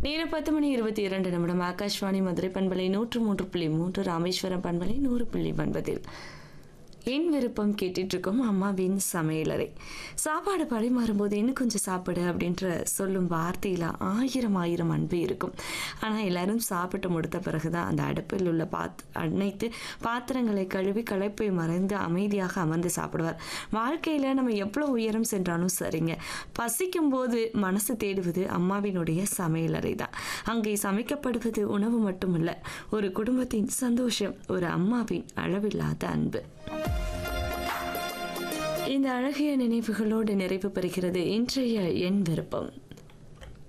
நேரம் பத்து மணி இருபத்தி இரண்டு நிமிடம் ஆகாஷ்வாணி மதுரை பண்பலை நூற்று மூன்று புள்ளி மூன்று ராமேஸ்வரம் பண்பலை நூறு புள்ளி ஒன்பதில் என் விருப்பம் கேட்டுட்டு இருக்கோம் அம்மாவின் சமையலறை சாப்பாடு பரிமாறும்போது இன்னும் கொஞ்சம் சாப்பிடு அப்படின்ற சொல்லும் வார்த்தையில் ஆயிரம் ஆயிரம் அன்பு இருக்கும் ஆனால் எல்லாரும் சாப்பிட்டு முடித்த பிறகுதான் அந்த அடுப்பில் உள்ள பாத் அனைத்து பாத்திரங்களை கழுவி களைப்பை மறைந்து அமைதியாக அமர்ந்து சாப்பிடுவார் வாழ்க்கையில் நம்ம எவ்வளோ உயரம் சென்றாலும் சரிங்க பசிக்கும் போது மனசு தேடுவது அம்மாவினுடைய சமையலறை தான் அங்கே சமைக்கப்படுவது உணவு மட்டுமல்ல ஒரு குடும்பத்தின் சந்தோஷம் ஒரு அம்மாவின் அளவில்லாத அன்பு இந்த அழகிய நினைவுகளோடு நிறைவு பெறுகிறது இன்றைய என் விருப்பம்